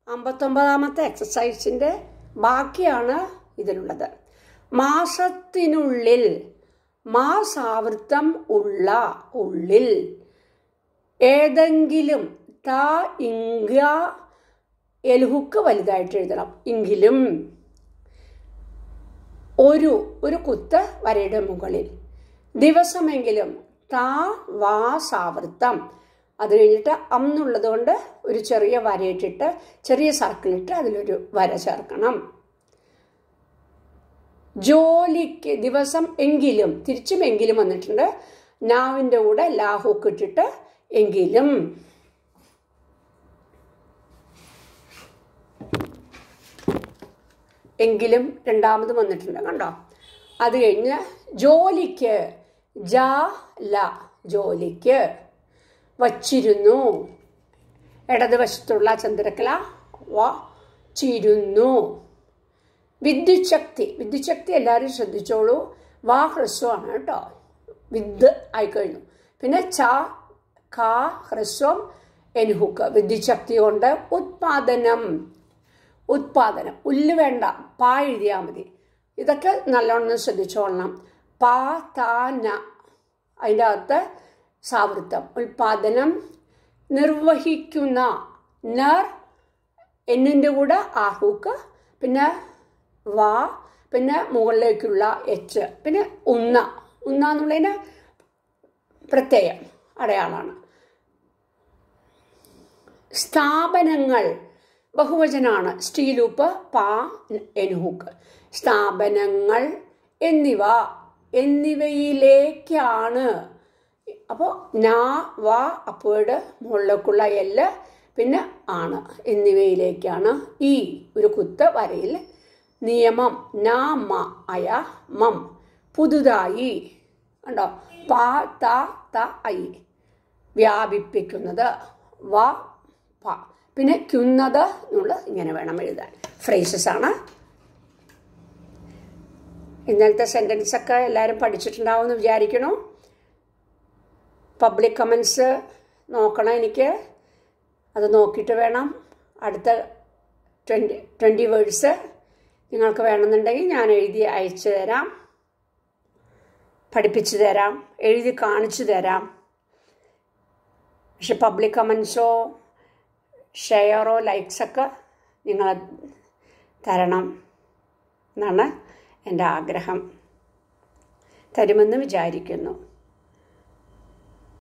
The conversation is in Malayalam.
അമ്പത്തൊമ്പതാമത്തെ എക്സസൈസിൻ്റെ ബാക്കിയാണ് ഇതിലുള്ളത് മാസത്തിനുള്ളിൽ മാസാവൃത്തം ഉള്ള ഉള്ളിൽ ഏതെങ്കിലും ത ഇങ്ക എൽഹുക്ക് വലുതായിട്ട് എഴുതണം എങ്കിലും ഒരു ഒരു കുത്ത് വരയുടെ മുകളിൽ ദിവസമെങ്കിലും താ വാ സാവൃത്തം അത് കഴിഞ്ഞിട്ട് അന്നുള്ളത് കൊണ്ട് ഒരു ചെറിയ വരയിട്ടിട്ട് ചെറിയ സർക്കിളിട്ട് അതിലൊരു വര ചേർക്കണം ജോലിക്ക് ദിവസം എങ്കിലും തിരിച്ചും എങ്കിലും വന്നിട്ടുണ്ട് നാവിൻ്റെ കൂടെ ലാഹുക്ക് ഇട്ടിട്ട് എങ്കിലും എങ്കിലും രണ്ടാമത് വന്നിട്ടുണ്ട് കണ്ടോ അത് കഴിഞ്ഞ് ജോലിക്ക് ജ ല ജോലിക്ക് വച്ചിരുന്നു ഇടതുവശത്തുള്ള ചന്ദ്രക്കല വ ചിരുന്നു വിദ്യുത് ശക്തി വിദ്യുത് ശക്തി എല്ലാവരും ശ്രദ്ധിച്ചോളൂ വാ ഹ്രസ്വമാണ് കേട്ടോ വിദ് ആയിക്കഴിഞ്ഞു പിന്നെ ച ക ഹ്രസ്വം എൻഹുക്ക് വിദ്യുത് ശക്തി കൊണ്ട് ഉത്പാദനം ഉത്പാദനം ഉല്ല് വേണ്ട പാ എഴുതിയാൽ മതി ഇതൊക്കെ നല്ലോണം ശ്രദ്ധിച്ചോളണം പാ താ ന അതിൻ്റെ അകത്ത് സാവൃത്തം ഉൽപാദനം നിർവഹിക്കുന്ന നർ എന്നിൻ്റെ കൂടെ ആഹൂക്ക് പിന്നെ വാ പിന്നെ മുകളിലേക്കുള്ള എച്ച് പിന്നെ ഉന്ന ഉന്ന എന്നുള്ളതിന് പ്രത്യയം അടയാളാണ് സ്ഥാപനങ്ങൾ ബഹുവചനാണ് സ്റ്റീലൂപ്പ് പാ എനുഹൂക്ക് സ്ഥാപനങ്ങൾ എന്നിവ എന്നിവയിലേക്കാണ് അപ്പോൾ നാ വാ അപ്പോഴ് മുകളിലേക്കുള്ള എല്ല് പിന്നെ ആണ് എന്നിവയിലേക്കാണ് ഈ ഒരു കുത്ത് വരയിൽ നിയമം നാ മ അയ മം പുതുതായി കണ്ടോ പാ ത ത ഐ വ്യാപിപ്പിക്കുന്നത് വ പ പിന്നെ ക്കുന്നത് എന്നുള്ളത് ഇങ്ങനെ വേണം എഴുതാൻ ഫ്രേസസ് ആണ് ഇന്നലത്തെ സെൻറ്റൻസ് ഒക്കെ എല്ലാവരും പഠിച്ചിട്ടുണ്ടാവും എന്ന് വിചാരിക്കണു പബ്ലിക് കമൻസ് നോക്കണം എനിക്ക് അത് നോക്കിയിട്ട് വേണം അടുത്ത ട്വൻറ്റി ട്വൻറ്റി വേർഡ്സ് നിങ്ങൾക്ക് വേണമെന്നുണ്ടെങ്കിൽ ഞാൻ എഴുതി അയച്ചു തരാം പഠിപ്പിച്ചു തരാം എഴുതി കാണിച്ചു തരാം പക്ഷെ പബ്ലിക് കമൻസോ ഷെയറോ ലൈക്സൊക്കെ നിങ്ങൾ തരണം എന്നാണ് എൻ്റെ ആഗ്രഹം തരുമെന്ന് വിചാരിക്കുന്നു